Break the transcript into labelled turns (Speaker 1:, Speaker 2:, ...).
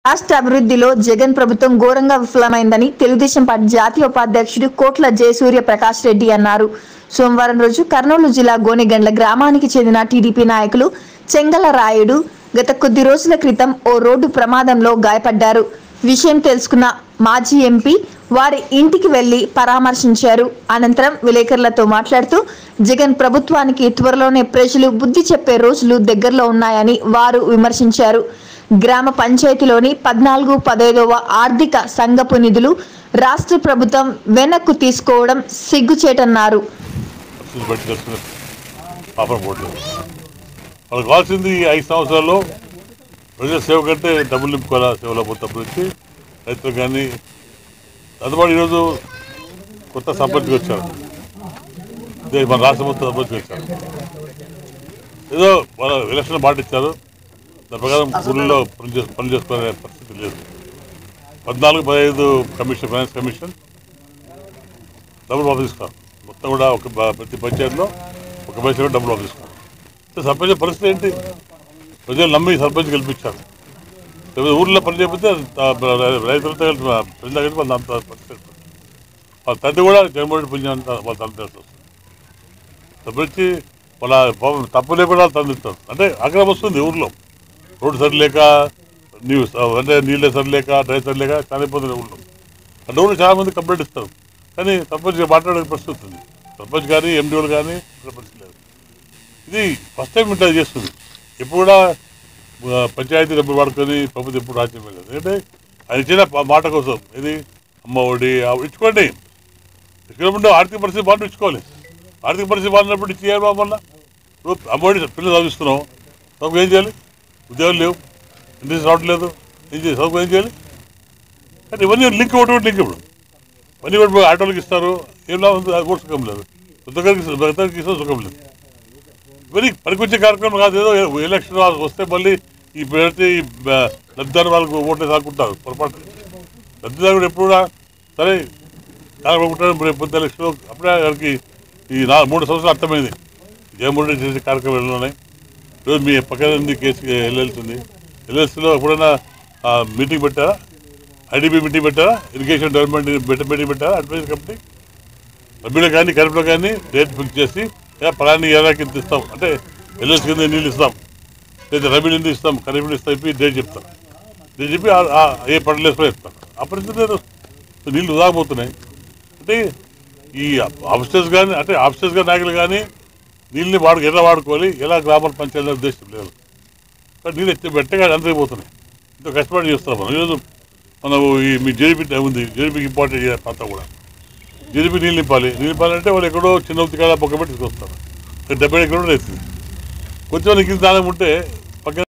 Speaker 1: రాష్ట్ర అభివృద్ధిలో జగన్ ప్రభుత్వం ఘోరంగా విఫలమైందని తెలుగుదేశం పార్టీ జాతీయ ఉపాధ్యక్షుడు కోట్ల జయసూర్య ప్రకాష్ రెడ్డి అన్నారు సోమవారం రోజు కర్నూలు జిల్లా గోనెగండ్ల గ్రామానికి చెందిన టీడీపీ నాయకులు చెంగల రాయుడు గత కొద్ది రోజుల క్రితం ఓ రోడ్డు ప్రమాదంలో గాయపడ్డారు విషయం తెలుసుకున్న మాజీ ఎంపీ వారి ఇంటికి వెళ్లి పరామర్శించారు అనంతరం విలేకరులతో మాట్లాడుతూ జగన్ ప్రభుత్వానికి త్వరలోనే ప్రజలు బుద్ధి చెప్పే రోజులు దగ్గరలో ఉన్నాయని వారు విమర్శించారు గ్రామ పంచాయతీలోని పద్నాలుగు పదైదవ ఆర్థిక సంఘపు నిధులు రాష్ట్ర ప్రభుత్వం వెనక్కు తీసుకోవడం సిగ్గుచేటన్నారు
Speaker 2: ఖర్చులు బట్టి ఖర్చులు పాపం పోవట్లేదు వాళ్ళకి కావాల్సింది ఈ ఐదు సంవత్సరాల్లో ప్రజల సేవ కంటే డబ్బులు నింపుకోవాలా సేవలో పోతే అభివృద్ధి రైతులు కానీ అందుబాటు ఈరోజు కొత్త సర్పంచ్కి వచ్చారు ఇదే మన రాష్ట్ర మొత్తం సర్పంచ్కి వచ్చారు ఏదో వాళ్ళ ఎలక్షన్ మాట ఇచ్చారు దాని ప్రకారం ఊళ్ళో పని చేసు పనులు చేసుకునే పరిస్థితి లేదు పద్నాలుగు పదహైదు కమిషన్ ఫైనాన్స్ కమిషన్ డబ్బులు వాపసు తీసుకోవాలి మొత్తం కూడా ఒక బ- ప్రతి పంచాయతీలో ఒక పైసా కూడా డబ్బులు వాపసు తీసుకోవాలి అంటే సర్పంచ్ పరిస్థితి ఏంటి ప్రజలు నమ్మి సర్పంచ్ గెలిపించారు లేకపోతే ఊర్లో పని చేయకపోతే ఆ బ- రైతులతో కలిసి మా ప్రజలు కలిసి వాళ్ళ అంత పరిస్థితి వాళ్ళ తండ్రి కూడా జగన్మోహన్ పుణ్యం అంత వాళ్ళ తండ్రి వస్తుంది తప్పించి వాళ్ళ పాపం తప్పు లేకుండా వాళ్ళు తండ్రిస్తారు అంటే అక్కడ వస్తుంది ఊర్లో రోడ్డు సరి లేక నీవు అంటే నీళ్ళే సరి లేక డ్రై సరి లేక చనిపోతుంది ఊళ్ళో అంటే ఊళ్ళో చాలా మంది కంప్లైంట్ ఇస్తారు కానీ సర్పంచ్ మాట్లాడే పరిస్థితి ఉంది సర్పంచ్ కానీ ఎండిఓలు కానీ ఇక్కడ పరిస్థితి లేదు ఇది ఫస్ట్ టైం ఇంటర్ చేస్తుంది ఎప్పుడు కూడా ఆ, పంచాయతీ డబ్బులు వాడుకొని ప్రభుత్వం ఎప్పుడు రాజ్యం లేదు ఎందుకంటే ఆయన ఇచ్చిన ప- మాట కోసం ఇది అమ్మ ఒడి ఆ ఇచ్చుకోండి ఇచ్చుకున్నప్పుడు ఆర్థిక పరిస్థితి బాగా ఇచ్చుకోవాలి ఆర్థిక పరిస్థితి బాగున్నప్పుడు ఇచ్చేయాలి బాబు వల్ల ఇప్పుడు అమ్మఒడి పిల్లలు చదివిస్తున్నాం చదువుకు ఏం చేయాలి ఉద్యోగాలు లేవు ఇంట్రెస్ట్ రావట్లేదు ఏం చేయాలి చదువుకు ఏం చేయాలి కానీ ఇవన్నీ లింక్ ఒకటి ఒకటి లింక్ ఇప్పుడు ఇవన్నీ కూడా ఆటోలకు ఇస్తారు ఏం లాభం ఉంది? అది కూడా సుఖం లేదు పెద్దగారికి పెద్దగారికి ఇస్తే సుఖం లేదు ఇవన్నీ పనికొచ్చే కార్యక్రమం కాదు ఏదో ఎలక్షన్ వస్తే మళ్ళీ ఈ పెడితే ఈ బ- లబ్ధిదారు వాళ్ళకు ఓట్లు సాకుంటారు పొరపాటు లబ్ధిదారుడు ఎప్పుడు కూడా సరే కార్యక్రమం రేపు పొద్దు ఎలక్షన్ అప్పుడే వారికి ఈ నా మూడు సంవత్సరాలు అర్థమైంది జగన్మోహన్ రెడ్డి చేసే కార్యక్రమాలు ఉన్నాయి ఈరోజు మీ పక్కన ఉంది కేసు ఎల్ఎల్సి ఉంది ఎల్ఎల్సిలో ఎప్పుడైనా ఆ, మీటింగ్ పెట్టారా ఐడిబి మీటింగ్ పెట్టారా ఇరిగేషన్ డెవలప్మెంట్ బెటర్ మీటింగ్ పెట్టారా అడ్వైజ్ కంపెనీ రబీలో కానీ ఖరీఫ్లో కానీ డేట్ ఫిక్స్ చేసి ఏ పలాని ఏడాకి ఇంత ఇస్తాం అంటే ఎల్ఎస్ కింద నీళ్ళు ఇస్తాం లేదా రబీలు ఇంత ఇస్తాం ఖరీఫ్లు ఇస్తాం చెప్పి డేట్ చెప్తాం డేట్ చెప్పి ఆ- ఆ ఏ పంటలు వేసుకో చెప్తాం ఆ పరిస్థితి లేదు నీళ్ళు వృధాపోతున్నాయి అంటే ఈ ఆఫీసర్స్ కానీ అంటే ఆఫీసర్స్ కానీ నాయకులు కానీ నీళ్ళని వాడు ఎలా వాడుకోవాలి ఎలా గ్రామాల పంచాయతీ ఉద్దేశం లేదు కానీ నీళ్ళు ఎత్తి పెట్టగా అందరికి పోతున్నాయి ఇంత కష్టపడి చేస్తున్నాం మనం ఈరోజు మనం ఈ మీ జేడీపీ ఉంది జేడీపీకి ఇంపార్టెంట్ అంతా కూడా జేడీపీ నీళ్ళు నింపాలి నీళ్ళు నింపాలంటే వాళ్ళు ఎక్కడో చిన్న ఉతికాడ పక్క పెట్టి తీసుకొస్తారు డెబ్బై ఎక్కడో రైతుంది కొంచెం నీకు దానం ఉంటే పక్కన